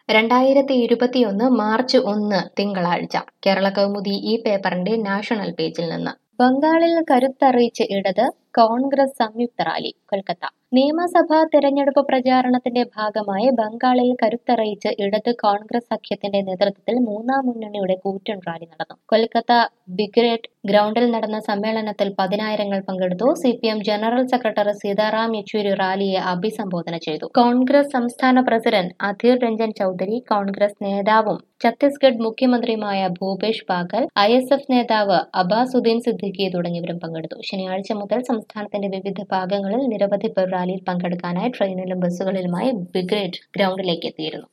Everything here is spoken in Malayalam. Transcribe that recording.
രണ്ടായിരത്തി ഇരുപത്തിയൊന്ന് മാർച്ച് ഒന്ന് തിങ്കളാഴ്ച കേരള കൗമുദി ഈ പേപ്പറിന്റെ നാഷണൽ പേജിൽ നിന്ന് ബംഗാളിൽ കരുത്തറിയിച്ച് ഇടത് കോൺഗ്രസ് സംയുക്ത റാലി കൊൽക്കത്ത നിയമസഭാ തെരഞ്ഞെടുപ്പ് പ്രചാരണത്തിന്റെ ഭാഗമായി ബംഗാളിൽ കരുത്തറിയിച്ച് ഇടത് കോൺഗ്രസ് സഖ്യത്തിന്റെ നേതൃത്വത്തിൽ മൂന്നാം മുന്നണിയുടെ കൂറ്റൻ റാലി നടന്നു കൊൽക്കത്ത ബിഗ്രേറ്റ് ഗ്രൗണ്ടിൽ നടന്ന സമ്മേളനത്തിൽ പതിനായിരങ്ങൾ പങ്കെടുത്തു C P M general secretary Sitaram Yechury റാലിയെ അഭിസംബോധന ചെയ്തു കോൺഗ്രസ് സംസ്ഥാന പ്രസിഡന്റ് അധീർ രഞ്ജൻ ചൌധരി കോൺഗ്രസ് നേതാവും ഛത്തീസ്ഗഡ് മുഖ്യമന്ത്രിയുമായ Bhupesh Baghel I S F നേതാവ് അബാസുദ്ദീൻ സിദ്ദിഖി തുടങ്ങിയവരും പങ്കെടുത്തു ശനിയാഴ്ച മുതൽ സംസ്ഥാനത്തിന്റെ വിവിധ ഭാഗങ്ങളിൽ നിരവധി പേർ റാലിയിൽ പങ്കെടുക്കാനായി ട്രെയിനിലും ബസ്സുകളിലുമായി ബ്രിഗേഡ് ഗ്രൗണ്ടിലേക്ക് എത്തിയിരുന്നു